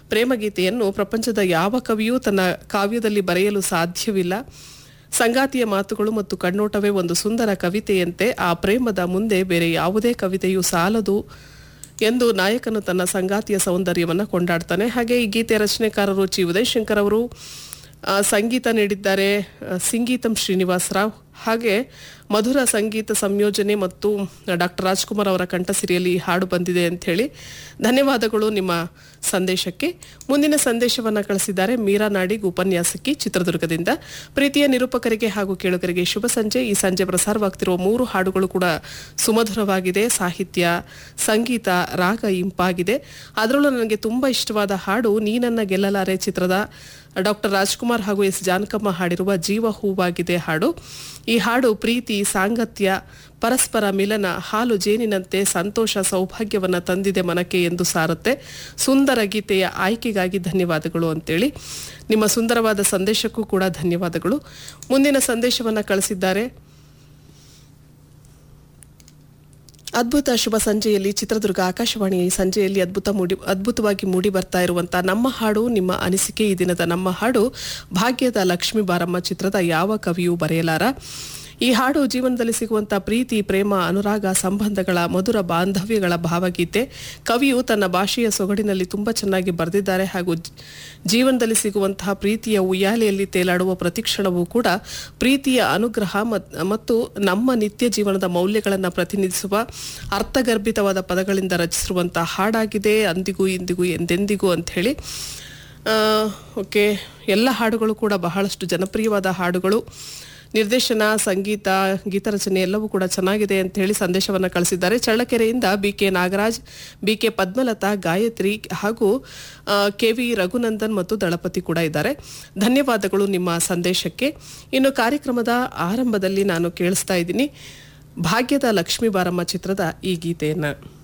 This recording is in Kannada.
ಪ್ರೇಮಗೀತೆಯನ್ನು ಪ್ರಪಂಚದ ಯಾವ ಕವಿಯೂ ತನ್ನ ಕಾವ್ಯದಲ್ಲಿ ಬರೆಯಲು ಸಾಧ್ಯವಿಲ್ಲ ಸಂಗಾತಿಯ ಮಾತುಗಳು ಮತ್ತು ಕಣ್ಣೋಟವೇ ಒಂದು ಸುಂದರ ಕವಿತೆಯಂತೆ ಆ ಪ್ರೇಮದ ಮುಂದೆ ಬೇರೆ ಯಾವುದೇ ಕವಿತೆಯೂ ಸಾಲದು ಎಂದು ನಾಯಕನು ತನ್ನ ಸಂಗಾತಿಯ ಸೌಂದರ್ಯವನ್ನು ಕೊಂಡಾಡ್ತಾನೆ ಹಾಗೆ ಈ ಗೀತೆ ರಚನೆಕಾರರು ಚಿ ಉದಯಶಂಕರ್ ಅವರು ಆ, ಸಂಗೀತ ನೀಡಿದ್ದಾರೆ ಆ, ಸಿಂಗೀತಂ ಶ್ರೀನಿವಾಸ್ ರಾವ್ ಹಾಗೆ ಮಧುರ ಸಂಗೀತ ಸಂಯೋಜನೆ ಮತ್ತು ಡಾಕ್ಟರ್ ರಾಜ್ಕುಮಾರ್ ಅವರ ಕಂಠಸಿರಿಯಲ್ಲಿ ಈ ಹಾಡು ಬಂದಿದೆ ಅಂತ ಹೇಳಿ ಧನ್ಯವಾದಗಳು ನಿಮ್ಮ ಸಂದೇಶಕ್ಕೆ ಮುಂದಿನ ಸಂದೇಶವನ್ನು ಕಳಿಸಿದ್ದಾರೆ ಮೀರಾ ನಾಡಿಗ್ ಉಪನ್ಯಾಸಕಿ ಚಿತ್ರದುರ್ಗದಿಂದ ಪ್ರೀತಿಯ ನಿರೂಪಕರಿಗೆ ಹಾಗೂ ಕೇಳುಗರಿಗೆ ಶುಭ ಸಂಜೆ ಈ ಸಂಜೆ ಪ್ರಸಾರವಾಗ್ತಿರುವ ಮೂರು ಹಾಡುಗಳು ಕೂಡ ಸುಮಧುರವಾಗಿದೆ ಸಾಹಿತ್ಯ ಸಂಗೀತ ರಾಗ ಇಂಪಾಗಿದೆ ಅದರಲ್ಲೂ ನನಗೆ ತುಂಬಾ ಇಷ್ಟವಾದ ಹಾಡು ನೀನನ್ನ ಗೆಲ್ಲಲಾರೆ ಚಿತ್ರದ ಡಾಕ್ಟರ್ ರಾಜ್ಕುಮಾರ್ ಹಾಗೂ ಎಸ್ ಜಾನಕಮ್ಮ ಹಾಡಿರುವ ಜೀವ ಹೂವಾಗಿದೆ ಹಾಡು ಈ ಹಾಡು ಪ್ರೀತಿ ಸಾಂಗತ್ಯ ಪರಸ್ಪರ ಮಿಲನ ಹಾಲು ಜೇನಿನಂತೆ ಸಂತೋಷ ಸೌಭಾಗ್ಯವನ್ನ ತಂದಿದೆ ಮನಕ್ಕೆ ಎಂದು ಸಾರುತ್ತೆ ಸುಂದರ ಗೀತೆಯ ಆಯ್ಕೆಗಾಗಿ ಧನ್ಯವಾದಗಳು ಅಂತೇಳಿ ನಿಮ್ಮ ಸುಂದರವಾದ ಸಂದೇಶಕ್ಕೂ ಕೂಡ ಧನ್ಯವಾದಗಳು ಮುಂದಿನ ಸಂದೇಶವನ್ನ ಕಳಿಸಿದ್ದಾರೆ ಅದ್ಭುತ ಶುಭ ಸಂಜೆಯಲ್ಲಿ ಚಿತ್ರದುರ್ಗ ಆಕಾಶವಾಣಿಯ ಈ ಸಂಜೆಯಲ್ಲಿ ಅದ್ಭುತ ಮೂಡಿ ಅದ್ಭುತವಾಗಿ ಮೂಡಿ ಬರ್ತಾ ಇರುವಂತಹ ನಮ್ಮ ಹಾಡು ನಿಮ್ಮ ಅನಿಸಿಕೆ ಈ ದಿನದ ನಮ್ಮ ಹಾಡು ಭಾಗ್ಯದ ಲಕ್ಷ್ಮೀ ಬಾರಮ್ಮ ಚಿತ್ರದ ಯಾವ ಕವಿಯೂ ಬರೆಯಲಾರ ಈ ಹಾಡು ಜೀವನದಲ್ಲಿ ಸಿಗುವಂತಹ ಪ್ರೀತಿ ಪ್ರೇಮ ಅನುರಾಗ ಸಂಬಂಧಗಳ ಮಧುರ ಬಾಂಧವ್ಯಗಳ ಭಾವಗೀತೆ ಕವಿಯು ತನ್ನ ಭಾಷೆಯ ಸೊಗಡಿನಲ್ಲಿ ತುಂಬಾ ಚೆನ್ನಾಗಿ ಬರೆದಿದ್ದಾರೆ ಹಾಗೂ ಜ- ಜೀವನದಲ್ಲಿ ಸಿಗುವಂತಹ ಪ್ರೀತಿಯ ಉಯ್ಯಾಲೆಯಲ್ಲಿ ತೇಲಾಡುವ ಪ್ರತಿಕ್ಷಣವೂ ಕೂಡ ಪ್ರೀತಿಯ ಅನುಗ್ರಹ ಮತ್- ಮತ್ತು ನಮ್ಮ ನಿತ್ಯ ಜೀವನದ ಮೌಲ್ಯಗಳನ್ನು ಪ್ರತಿನಿಧಿಸುವ ಅರ್ಥಗರ್ಭಿತವಾದ ಪದಗಳಿಂದ ರಚಿಸಿರುವಂತಹ ಹಾಡಾಗಿದೆ ಅಂದಿಗೂ ಇಂದಿಗೂ ಎಂದೆಂದಿಗೂ ಅಂತ ಹೇಳಿ ಓಕೆ ಎಲ್ಲ ಹಾಡುಗಳು ಕೂಡ ಬಹಳಷ್ಟು ಜನಪ್ರಿಯವಾದ ಹಾಡುಗಳು ನಿರ್ದೇಶನ ಸಂಗೀತ ಗೀತರಚನೆ ಎಲ್ಲವೂ ಕೂಡ ಚೆನ್ನಾಗಿದೆ ಅಂತ ಹೇಳಿ ಸಂದೇಶವನ್ನು ಕಳಿಸಿದ್ದಾರೆ ಚಳ್ಳಕೆರೆಯಿಂದ B K Nagaraj B K Padmalatha Gayathri ಹಾಗೂ ಕೆ ವಿ ರಘುನಂದನ್ ಮತ್ತು ದಳಪತಿ ಕೂಡ ಇದ್ದಾರೆ ಧನ್ಯವಾದಗಳು ನಿಮ್ಮ ಸಂದೇಶಕ್ಕೆ ಇನ್ನು ಕಾರ್ಯಕ್ರಮದ ಆರಂಭದಲ್ಲಿ ನಾನು ಕೇಳಿಸ್ತಾ ಇದ್ದೀನಿ ಭಾಗ್ಯದ ಲಕ್ಷ್ಮೀ ಬಾರಮ್ಮ ಚಿತ್ರದ ಈ ಗೀತೆಯನ್ನು